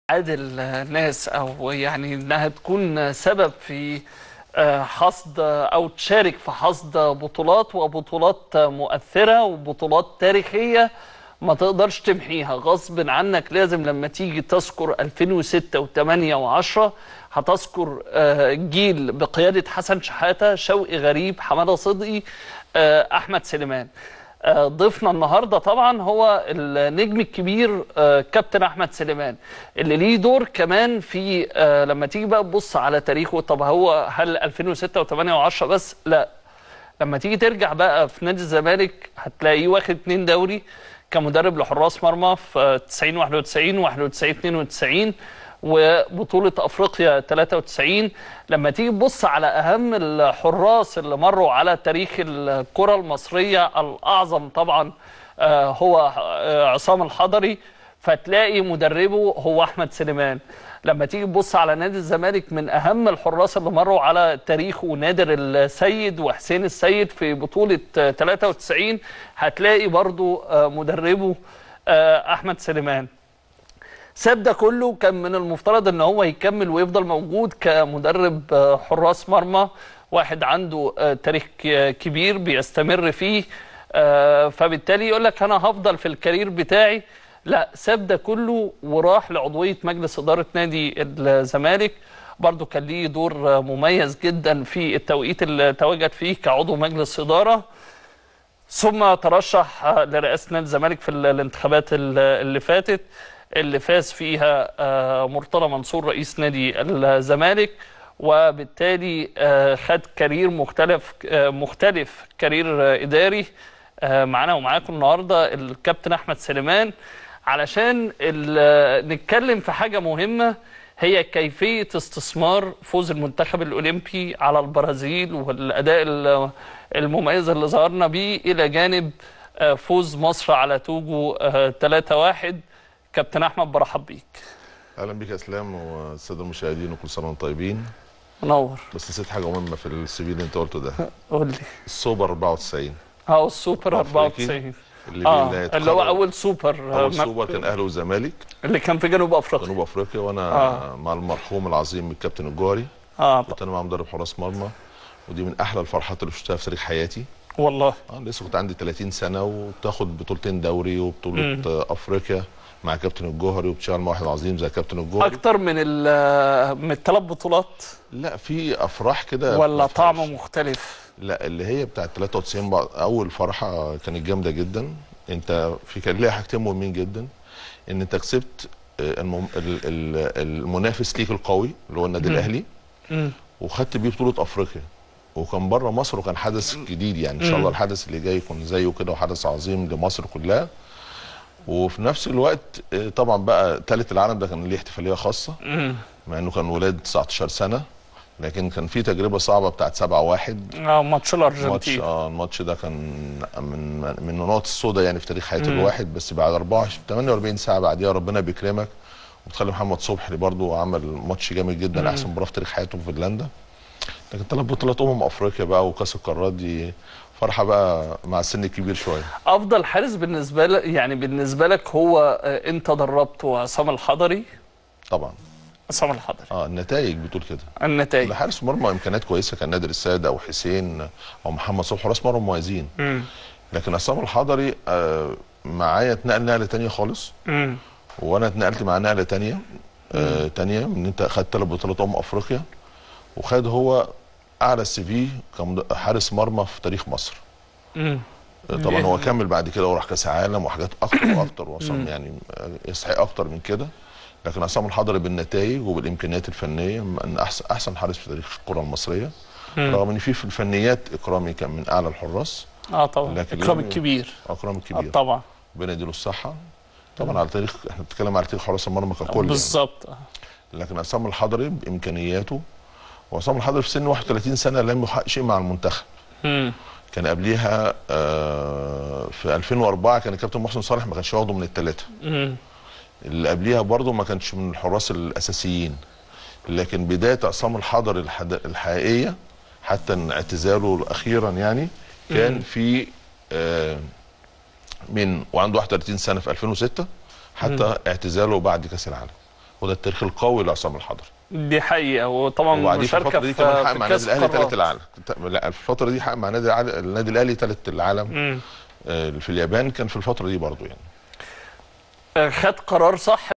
عادل الناس او يعني انها تكون سبب في آه، حصد او تشارك في حصد بطولات وبطولات مؤثره وبطولات تاريخيه ما تقدرش تمحيها غصب عنك لازم لما تيجي تذكر 2006 و8 و10 هتذكر آه، جيل بقياده حسن شحاته شوقي غريب حماده صدقي آه، احمد سليمان آه، ضيفنا النهارده طبعا هو النجم الكبير آه، كابتن احمد سليمان اللي ليه دور كمان في آه، لما تيجي بقى تبص على تاريخه طب هو هل 2006 و8 و10 بس لا لما تيجي ترجع بقى في نادي الزمالك هتلاقيه واخد اتنين دوري كمدرب لحراس مرمى في 90 91 91 92 وبطولة أفريقيا 93 لما تيجي تبص على أهم الحراس اللي مروا على تاريخ الكرة المصرية الأعظم طبعا آه، هو آه، عصام الحضري فتلاقي مدربه هو أحمد سليمان لما تيجي تبص على نادي الزمالك من أهم الحراس اللي مروا على تاريخه نادر السيد وحسين السيد في بطولة آه، 93 هتلاقي برضو آه، مدربه آه، أحمد سليمان ساب ده كله كان من المفترض ان هو يكمل ويفضل موجود كمدرب آه، حراس مرمى واحد عنده آه، تاريخ ك- كبير بيستمر فيه آه، فبالتالي يقول لك انا هفضل في الكارير بتاعي لا ساب ده كله وراح لعضويه مجلس اداره نادي الزمالك برضه كان ليه دور آه، مميز جدا في التوقيت اللي تواجد فيه كعضو مجلس اداره ثم ترشح آه، لرئاسة نادي الزمالك في ال- الانتخابات ال- اللي فاتت اللي فاز فيها آه، مرتضى منصور رئيس نادي الزمالك وبالتالي آه، خد كارير مختلف آه، مختلف كارير آه، إداري آه، معانا ومعاكم النهارده الكابتن أحمد سليمان علشان ال- نتكلم في حاجة مهمة هي كيفية استثمار فوز المنتخب الأولمبي على البرازيل والأداء ال- المميز اللي ظهرنا بيه إلى جانب آه، فوز مصر على توجو آه، 3-1 كابتن أحمد برحب بيك اهلا بك يا اسلام والساده المشاهدين وكل سنه وانتم طيبين منور بس نسيت حاجه مهمه في السي في اللي انت قلته ده قول لي السوبر 94 اه السوبر أفريقي. 94 اللي اه اللي اللي هو هيتخرج- أول سوبر آه، اول ما- سوبر كان اهلي وزمالك اللي كان في جنوب أفريقيا جنوب افريقيا وانا آه. مع المرحوم العظيم الكابتن الجوهري اه كنت انا مع مدرب حراس مرمى ودي من احلى الفرحات اللي شفتها في تاريخ حياتي والله اه لسه كنت عندي 30 سنه وبتاخد بطولتين دوري وبطوله آه، افريقيا مع كابتن الجوهري وبتشتغل مع واحد عظيم زي كابتن الجوهري أكتر من ال- من الثلاث بطولات لا في افراح كده ولا ما فيهاش- طعم مختلف لا اللي هي بتاعت 93 بعد اول فرحه كانت جامده جدا انت في كان ليها حاجتين مهمين جدا ان انت كسبت آه، المم... ال- ال- المنافس ليك القوي اللي هو النادي الاهلي مم. وخدت بيه بطوله افريقيا وكان بره مصر وكان حدث جديد يعني ان شاء الله الحدث اللي جاي يكون زيه كده وحدث عظيم لمصر كلها وفي نفس الوقت آه، طبعا بقى ثالث العالم ده كان ليه احتفاليه خاصه مم. مع انه كان ولاد 19 سنه لكن كان في تجربه صعبه بتاعت 7 1 اه ماتش الماتش الارجنتين اه الماتش ده كان من من النقط السوداء يعني في تاريخ حياه الواحد بس بعد 24 48 ساعه بعديها ربنا بيكرمك وبتخلي محمد صبحي برضو عمل ماتش جامد جدا احسن مباراه في تاريخ حياته في فنلندا لكن ثلاث بطولات امم افريقيا بقى وكاس القارات دي فرحه بقى مع السن الكبير شويه افضل حارس بالنسبه لك يعني بالنسبه لك هو آه، انت دربته عصام الحضري طبعا عصام الحضري اه النتائج بتقول كده النتائج حارس مرمى امكانيات كويسه كان نادر السيد او حسين او محمد صبحي راس مرمى مميزين مم. لكن عصام الحضري آه معايا اتنقل نقله تانية خالص مم. وانا اتنقلت مع نقله تانية آه تانية ان انت خدت ثلاث بطولات امم افريقيا وخد هو اعلى سي في كحارس مرمى في تاريخ مصر مم. آه طبعا هو كمل بعد كده وراح كاس عالم وحاجات اكتر واكتر وصل يعني آه، يستحق اكتر من كده لكن عصام الحضري بالنتائج وبالامكانيات الفنيه من احسن احسن حارس في تاريخ الكره المصريه رغم ان في في الفنيات اكرامي كان من اعلى الحراس اه طبعا لكن اكرام لازم- الكبير اكرام آه الكبير طبعا ربنا يديله الصحه طبعا على تاريخ احنا بنتكلم على تاريخ حراس المرمى ككل يعني. بالظبط آه. لكن عصام الحضري بامكانياته وعصام الحضري في سن 31 سنه لم يحقق شيء مع المنتخب مم. كان قبليها آه، في 2004 كان الكابتن محسن صالح ما كانش واخده من الثلاثه مم. اللي قبليها برضه ما كانش من الحراس الاساسيين لكن بدايه عصام الحضري الحد- الحقيقيه حتى إن اعتزاله اخيرا يعني كان في آه، من وعنده 31 سنه في 2006 حتى اعتزاله بعد كاس العالم وده التاريخ القوي لعصام الحضري دي حقيقه وطبعا وبعدين في مشاركه الفتره دي في, كمان حقق في مع كاس النادي الاهلي القارات. ثالث العالم لا في الفتره دي حقق مع النادي العال- النادي الاهلي ثالث العالم مم. آه، في اليابان كان في الفتره دي برضو يعني آه، خد قرار صح